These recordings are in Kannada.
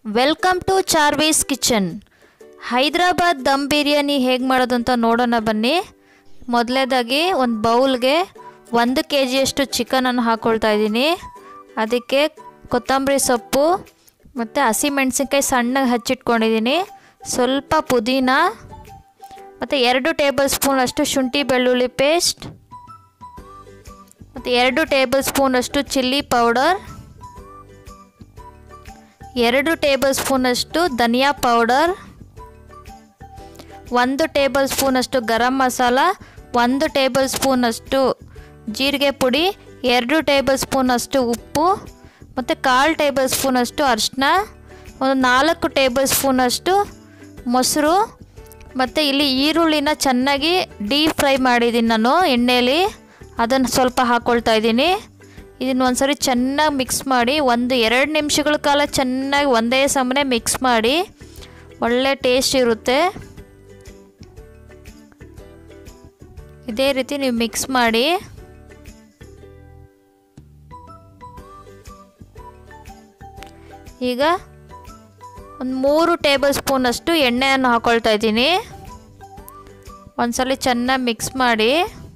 welcome to Charvi's kitchen Hyderabad dum biryani ಹೇಗೆ ಮಾಡೋದು ಅಂತ ನೋಡೋಣ ಬನ್ನಿ ಮೊದಲೇದಾಗಿ ಒಂದು ಬೌಲ್ಗೆ ಒಂದು ಕೆ ಜಿಯಷ್ಟು ಚಿಕನನ್ನು ಹಾಕ್ಕೊಳ್ತಾ ಇದ್ದೀನಿ ಅದಕ್ಕೆ ಕೊತ್ತಂಬರಿ ಸೊಪ್ಪು ಮತ್ತು ಹಸಿಮೆಣ್ಸಿನ್ಕಾಯಿ ಸಣ್ಣಗೆ ಹಚ್ಚಿಟ್ಕೊಂಡಿದ್ದೀನಿ ಸ್ವಲ್ಪ ಪುದೀನ ಮತ್ತು ಎರಡು ಟೇಬಲ್ ಸ್ಪೂನ್ ಅಷ್ಟು ಶುಂಠಿ ಬೆಳ್ಳುಳ್ಳಿ ಪೇಸ್ಟ್ ಮತ್ತು ಎರಡು ಟೇಬಲ್ ಸ್ಪೂನಷ್ಟು ಚಿಲ್ಲಿ ಪೌಡರ್ ಎರಡು ಟೇಬಲ್ ಸ್ಪೂನಷ್ಟು ಧನಿಯಾ ಪೌಡರ್ ಒಂದು ಟೇಬಲ್ ಸ್ಪೂನಷ್ಟು ಗರಂ ಮಸಾಲ ಒಂದು ಟೇಬಲ್ ಸ್ಪೂನಷ್ಟು ಜೀರಿಗೆ ಪುಡಿ ಎರಡು ಟೇಬಲ್ ಸ್ಪೂನಷ್ಟು ಉಪ್ಪು ಮತ್ತು ಕಾಲು ಟೇಬಲ್ ಸ್ಪೂನಷ್ಟು ಅರಿಶಿನ ಒಂದು ನಾಲ್ಕು ಟೇಬಲ್ ಸ್ಪೂನಷ್ಟು ಮೊಸರು ಮತ್ತು ಇಲ್ಲಿ ಈರುಳ್ಳಿನ ಚೆನ್ನಾಗಿ ಡೀಪ್ ಫ್ರೈ ಮಾಡಿದ್ದೀನಿ ನಾನು ಎಣ್ಣೆಯಲ್ಲಿ ಅದನ್ನು ಸ್ವಲ್ಪ ಹಾಕ್ಕೊಳ್ತಾ ಇದ್ದೀನಿ ಇದನ್ನು ಒಂದ್ಸರಿ ಚೆನ್ನಾಗಿ ಮಿಕ್ಸ್ ಮಾಡಿ ಒಂದು ಎರಡು ನಿಮಿಷಗಳ ಕಾಲ ಚೆನ್ನಾಗಿ ಒಂದೇ ಸಮನೆ ಮಿಕ್ಸ್ ಮಾಡಿ ಒಳ್ಳೆ ಟೇಸ್ಟ್ ಇರುತ್ತೆ ಇದೇ ರೀತಿ ನೀವು ಮಿಕ್ಸ್ ಮಾಡಿ ಈಗ ಒಂದು ಮೂರು ಟೇಬಲ್ ಸ್ಪೂನಷ್ಟು ಎಣ್ಣೆಯನ್ನು ಹಾಕ್ಕೊಳ್ತಾ ಇದ್ದೀನಿ ಒಂದ್ಸಲ ಚೆನ್ನಾಗಿ ಮಿಕ್ಸ್ ಮಾಡಿ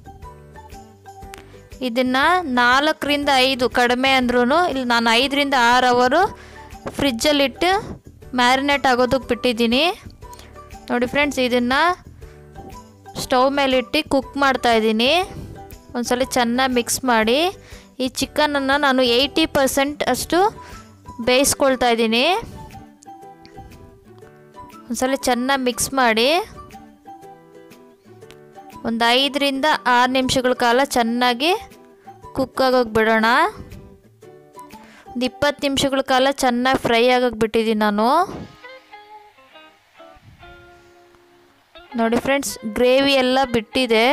ಇದನ್ನು ನಾಲ್ಕರಿಂದ ಐದು ಕಡಿಮೆ ಅಂದ್ರೂ ಇಲ್ಲಿ ನಾನು ಐದರಿಂದ ಆರು ಅವರು ಫ್ರಿಜ್ಜಲ್ಲಿಟ್ಟು ಮ್ಯಾರಿನೇಟ್ ಆಗೋದಕ್ಕೆ ಬಿಟ್ಟಿದ್ದೀನಿ ನೋಡಿ ಫ್ರೆಂಡ್ಸ್ ಇದನ್ನು ಸ್ಟವ್ ಮೇಲಿಟ್ಟು ಕುಕ್ ಮಾಡ್ತಾಯಿದ್ದೀನಿ ಒಂದ್ಸಲ ಚೆನ್ನಾಗಿ ಮಿಕ್ಸ್ ಮಾಡಿ ಈ ಚಿಕನನ್ನು ನಾನು ಏಯ್ಟಿ ಪರ್ಸೆಂಟ್ ಅಷ್ಟು ಬೇಯಿಸ್ಕೊಳ್ತಾ ಇದ್ದೀನಿ ಒಂದ್ಸಲ ಚೆನ್ನಾಗಿ ಮಿಕ್ಸ್ ಮಾಡಿ ಒಂದು ಐದರಿಂದ ಆರು ನಿಮಿಷಗಳ ಕಾಲ ಚೆನ್ನಾಗಿ ಕುಕ್ ಆಗೋಗಿ ಬಿಡೋಣ ಒಂದು ಇಪ್ಪತ್ತು ನಿಮಿಷಗಳ ಕಾಲ ಚೆನ್ನಾಗಿ ಫ್ರೈ ಆಗೋಗಿ ಬಿಟ್ಟಿದ್ದೀನಿ ನಾನು ನೋಡಿ ಫ್ರೆಂಡ್ಸ್ ಗ್ರೇವಿ ಎಲ್ಲ ಬಿಟ್ಟಿದೆ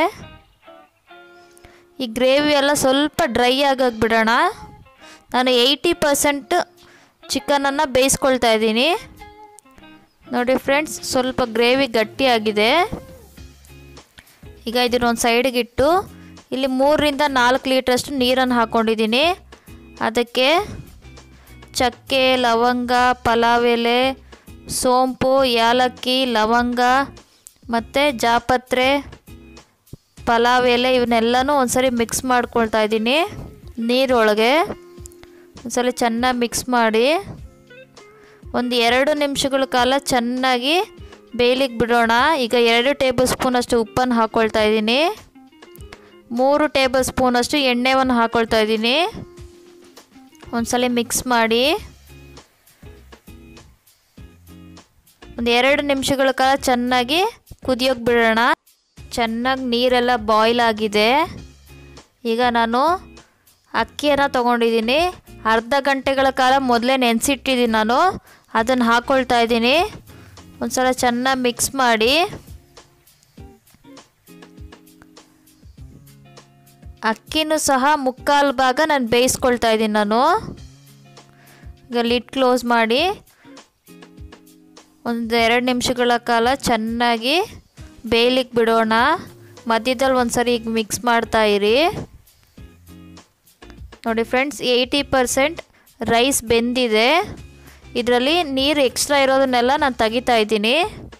ಈ ಗ್ರೇವಿ ಎಲ್ಲ ಸ್ವಲ್ಪ ಡ್ರೈ ಆಗೋಗಿ ಬಿಡೋಣ ನಾನು ಏಯ್ಟಿ ಪರ್ಸೆಂಟ್ ಚಿಕನನ್ನು ಬೇಯಿಸ್ಕೊಳ್ತಾ ಇದ್ದೀನಿ ನೋಡಿ ಫ್ರೆಂಡ್ಸ್ ಸ್ವಲ್ಪ ಗ್ರೇವಿ ಗಟ್ಟಿಯಾಗಿದೆ ಈಗ ಇದನ್ನ ಒಂದು ಸೈಡಿಗೆ ಇಟ್ಟು ಇಲ್ಲಿ ಮೂರರಿಂದ ನಾಲ್ಕು ಲೀಟ್ರಷ್ಟು ನೀರನ್ನು ಹಾಕ್ಕೊಂಡಿದ್ದೀನಿ ಅದಕ್ಕೆ ಚಕ್ಕೆ ಲವಂಗ ಪಲಾವ್ ಎಲೆ ಸೋಂಪು ಯಾಲಕ್ಕಿ ಲವಂಗ ಮತ್ತು ಜಾಪತ್ರೆ ಪಲಾವ್ ಎಲೆ ಇವನ್ನೆಲ್ಲನೂ ಒಂದ್ಸರಿ ಮಿಕ್ಸ್ ಮಾಡ್ಕೊಳ್ತಾ ಇದ್ದೀನಿ ನೀರೊಳಗೆ ಒಂದ್ಸಲ ಚೆನ್ನಾಗಿ ಮಿಕ್ಸ್ ಮಾಡಿ ಒಂದು ಎರಡು ನಿಮಿಷಗಳ ಕಾಲ ಚೆನ್ನಾಗಿ ಬೇಯಲಿಕ್ಕೆ ಬಿಡೋಣ ಈಗ ಎರಡು ಟೇಬಲ್ ಸ್ಪೂನಷ್ಟು ಉಪ್ಪನ್ನು ಹಾಕ್ಕೊಳ್ತಾ ಇದ್ದೀನಿ ಮೂರು ಟೇಬಲ್ ಸ್ಪೂನಷ್ಟು ಎಣ್ಣೆವನ್ನು ಹಾಕ್ಕೊಳ್ತಾ ಇದ್ದೀನಿ ಒಂದ್ಸಲ ಮಿಕ್ಸ್ ಮಾಡಿ ಒಂದು ಎರಡು ನಿಮಿಷಗಳ ಕಾಲ ಚೆನ್ನಾಗಿ ಕುದಿಯೋಕೆ ಬಿಡೋಣ ಚೆನ್ನಾಗಿ ನೀರೆಲ್ಲ ಬಾಯ್ಲ್ ಆಗಿದೆ ಈಗ ನಾನು ಅಕ್ಕಿಯನ್ನು ತೊಗೊಂಡಿದ್ದೀನಿ ಅರ್ಧ ಗಂಟೆಗಳ ಕಾಲ ಮೊದಲೇ ನೆನೆಸಿಟ್ಟಿದ್ದೀನಿ ನಾನು ಅದನ್ನು ಹಾಕ್ಕೊಳ್ತಾ ಇದ್ದೀನಿ ಒಂದು ಸಲ ಚೆನ್ನಾಗಿ ಮಿಕ್ಸ್ ಮಾಡಿ ಅಕ್ಕಿನೂ ಸಹ ಮುಕ್ಕಾಲು ಭಾಗ ನಾನು ಬೇಯಿಸ್ಕೊಳ್ತಾ ಇದ್ದೀನಿ ನಾನು ಈಗ ಲಿಡ್ ಕ್ಲೋಸ್ ಮಾಡಿ ಒಂದು ಎರಡು ನಿಮಿಷಗಳ ಕಾಲ ಚೆನ್ನಾಗಿ ಬೇಯಲಿಕ್ಕೆ ಬಿಡೋಣ ಮಧ್ಯದಲ್ಲಿ ಒಂದು ಸರಿ ಈಗ ಮಿಕ್ಸ್ ಮಾಡ್ತಾ ಇರಿ ನೋಡಿ ಫ್ರೆಂಡ್ಸ್ ಏಯ್ಟಿ ಪರ್ಸೆಂಟ್ ರೈಸ್ ಬೆಂದಿದೆ ಇದರಲ್ಲಿ ನೀರು ಎಕ್ಸ್ಟ್ರಾ ಇರೋದನ್ನೆಲ್ಲ ನಾನು ತೆಗಿತಾ ಇದ್ದೀನಿ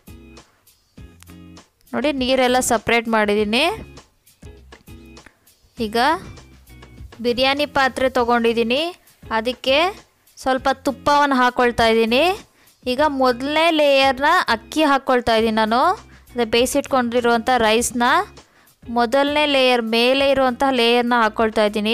ನೋಡಿ ನೀರೆಲ್ಲ ಸಪ್ರೇಟ್ ಮಾಡಿದ್ದೀನಿ ಈಗ ಬಿರಿಯಾನಿ ಪಾತ್ರೆ ತೊಗೊಂಡಿದ್ದೀನಿ ಅದಕ್ಕೆ ಸ್ವಲ್ಪ ತುಪ್ಪವನ್ನು ಹಾಕ್ಕೊಳ್ತಾ ಇದ್ದೀನಿ ಈಗ ಮೊದಲನೇ ಲೇಯರ್ನ ಅಕ್ಕಿ ಹಾಕ್ಕೊಳ್ತಾ ಇದ್ದೀನಿ ನಾನು ಅದೇ ಬೇಯಿಸಿಟ್ಕೊಂಡಿರುವಂಥ ರೈಸ್ನ ಮೊದಲನೇ ಲೇಯರ್ ಮೇಲೆ ಇರುವಂತಹ ಲೇಯರ್ನ ಹಾಕ್ಕೊಳ್ತಾ ಇದ್ದೀನಿ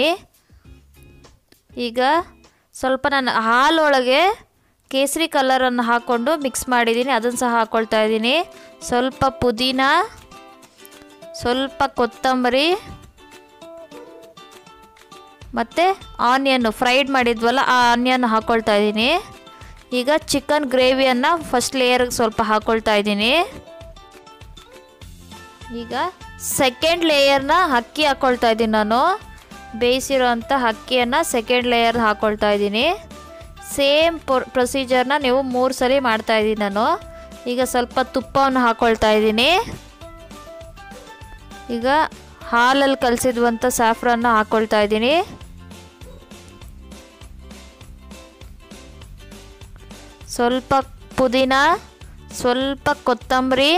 ಈಗ ಸ್ವಲ್ಪ ನಾನು ಹಾಲೊಳಗೆ ಕೇಸರಿ ಕಲರನ್ನು ಹಾಕ್ಕೊಂಡು ಮಿಕ್ಸ್ ಮಾಡಿದ್ದೀನಿ ಅದನ್ನು ಸಹ ಹಾಕ್ಕೊಳ್ತಾ ಇದ್ದೀನಿ ಸ್ವಲ್ಪ ಪುದೀನ ಸ್ವಲ್ಪ ಕೊತ್ತಂಬರಿ ಮತ್ತು ಆನಿಯನ್ನು ಫ್ರೈಡ್ ಮಾಡಿದ್ವಲ್ಲ ಆ ಆನಿಯನ್ ಹಾಕ್ಕೊಳ್ತಾ ಇದ್ದೀನಿ ಈಗ ಚಿಕನ್ ಗ್ರೇವಿಯನ್ನು ಫಸ್ಟ್ ಲೇಯರ್ಗೆ ಸ್ವಲ್ಪ ಹಾಕ್ಕೊಳ್ತಾ ಇದ್ದೀನಿ ಈಗ ಸೆಕೆಂಡ್ ಲೇಯರ್ನ ಅಕ್ಕಿ ಹಾಕ್ಕೊಳ್ತಾ ಇದ್ದೀನಿ ನಾನು ಬೇಯಿಸಿರೋಂಥ ಅಕ್ಕಿಯನ್ನು ಸೆಕೆಂಡ್ ಲೇಯರ್ ಹಾಕ್ಕೊಳ್ತಾ ಇದ್ದೀನಿ ಸೇಮ್ ಪ್ರೊಸೀಜರ್ನ ನೀವು ಮೂರು ಸರಿ ಮಾಡ್ತಾಯಿದ್ದೀನಿ ನಾನು ಈಗ ಸ್ವಲ್ಪ ತುಪ್ಪವನ್ನು ಹಾಕ್ಕೊಳ್ತಾ ಇದ್ದೀನಿ ಈಗ ಹಾಲಲ್ಲಿ ಕಲಸಿರುವಂಥ ಸ್ಯಾಫ್ರನ್ನ ಹಾಕ್ಕೊಳ್ತಾ ಇದ್ದೀನಿ ಸ್ವಲ್ಪ ಪುದೀನ ಸ್ವಲ್ಪ ಕೊತ್ತಂಬರಿ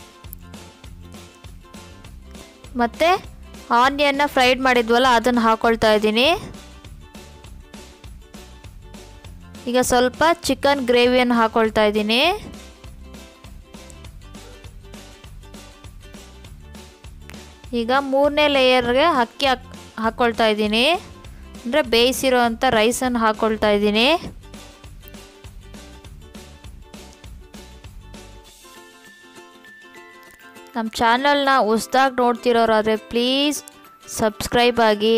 ಮತ್ತು ಆನಿಯನ್ನ ಫ್ರೈಡ್ ಮಾಡಿದ್ವಲ್ಲ ಅದನ್ನು ಹಾಕ್ಕೊಳ್ತಾ ಇದ್ದೀನಿ ಈಗ ಸ್ವಲ್ಪ ಚಿಕನ್ ಗ್ರೇವಿಯನ್ನು ಹಾಕ್ಕೊಳ್ತಾ ಇದ್ದೀನಿ ಈಗ ಮೂರನೇ ಲೇಯರ್ಗೆ ಅಕ್ಕಿ ಹಾಕ್ ಹಾಕ್ಕೊಳ್ತಾ ಇದ್ದೀನಿ ಅಂದರೆ ಬೇಯಿಸಿರೋ ಅಂಥ ರೈಸನ್ನು ಹಾಕ್ಕೊಳ್ತಾ ಇದ್ದೀನಿ ನಮ್ಮ ಚಾನಲ್ನ ಹೊಸ್ದಾಗಿ ನೋಡ್ತಿರೋರಾದರೆ ಪ್ಲೀಸ್ ಸಬ್ಸ್ಕ್ರೈಬ್ ಆಗಿ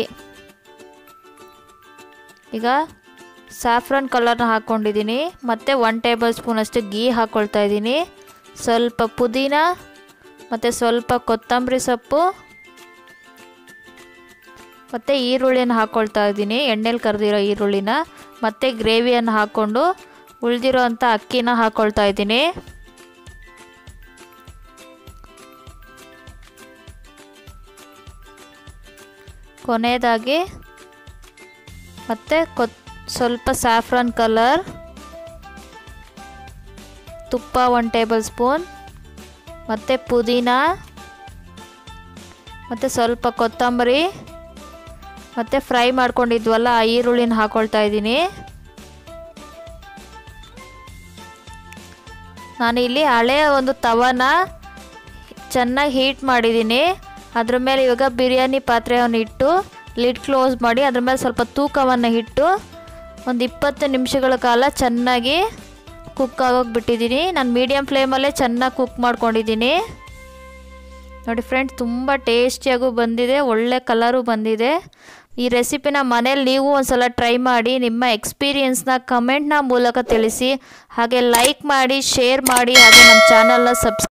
ಈಗ ಸ್ಯಾಫ್ರನ್ ಕಲರ್ನ ಹಾಕ್ಕೊಂಡಿದ್ದೀನಿ ಮತ್ತು ಒನ್ ಟೇಬಲ್ ಸ್ಪೂನಷ್ಟು ಗೀ ಹಾಕ್ಕೊಳ್ತಾ ಇದ್ದೀನಿ ಸ್ವಲ್ಪ ಪುದೀನ ಮತ್ತು ಸ್ವಲ್ಪ ಕೊತ್ತಂಬರಿ ಸೊಪ್ಪು ಮತ್ತು ಈರುಳ್ಳಿನ ಹಾಕ್ಕೊಳ್ತಾ ಇದ್ದೀನಿ ಎಣ್ಣೆಲಿ ಕರೆದಿರೋ ಈರುಳ್ಳಿನ ಮತ್ತು ಗ್ರೇವಿಯನ್ನು ಹಾಕ್ಕೊಂಡು ಉಳಿದಿರೋ ಅಂಥ ಅಕ್ಕಿನ ಹಾಕ್ಕೊಳ್ತಾ ಇದ್ದೀನಿ ಕೊನೆಯದಾಗಿ ಮತ್ತು ಕೊತ್ ಸ್ವಲ್ಪ ಸ್ಯಾಫ್ರನ್ ಕಲರ್ ತುಪ್ಪ ಒನ್ ಟೇಬಲ್ ಸ್ಪೂನ್ ಮತ್ತು ಪುದೀನ ಮತ್ತು ಸ್ವಲ್ಪ ಕೊತ್ತಂಬರಿ ಮತ್ತು ಫ್ರೈ ಮಾಡ್ಕೊಂಡಿದ್ವಲ್ಲ ಆ ಈರುಳ್ಳಿನ ಹಾಕ್ಕೊಳ್ತಾ ಇದ್ದೀನಿ ನಾನಿಲ್ಲಿ ಹಳೆಯ ಒಂದು ತವನ ಚೆನ್ನಾಗಿ ಹೀಟ್ ಮಾಡಿದ್ದೀನಿ ಅದ್ರ ಮೇಲೆ ಇವಾಗ ಬಿರಿಯಾನಿ ಪಾತ್ರೆಯನ್ನು ಇಟ್ಟು ಲಿಡ್ ಕ್ಲೋಸ್ ಮಾಡಿ ಅದ್ರ ಮೇಲೆ ಸ್ವಲ್ಪ ತೂಕವನ್ನು ಇಟ್ಟು ಒಂದು ಇಪ್ಪತ್ತು ನಿಮಿಷಗಳ ಕಾಲ ಚೆನ್ನಾಗಿ ಕುಕ್ ಆಗೋಗಿ ಬಿಟ್ಟಿದ್ದೀನಿ ನಾನು ಮೀಡಿಯಮ್ ಫ್ಲೇಮಲ್ಲೇ ಚೆನ್ನಾಗಿ ಕುಕ್ ಮಾಡ್ಕೊಂಡಿದ್ದೀನಿ ನೋಡಿ ಫ್ರೆಂಡ್ಸ್ ತುಂಬ ಟೇಸ್ಟಿಯಾಗೂ ಬಂದಿದೆ ಒಳ್ಳೆ ಕಲರು ಬಂದಿದೆ ಈ ರೆಸಿಪಿನ ಮನೇಲಿ ನೀವು ಒಂದ್ಸಲ ಟ್ರೈ ಮಾಡಿ ನಿಮ್ಮ ಎಕ್ಸ್ಪೀರಿಯನ್ಸ್ನ ಕಮೆಂಟ್ನ ಮೂಲಕ ತಿಳಿಸಿ ಹಾಗೆ ಲೈಕ್ ಮಾಡಿ ಶೇರ್ ಮಾಡಿ ಹಾಗೆ ನಮ್ಮ ಚಾನಲ್ನ ಸಬ್ಸ್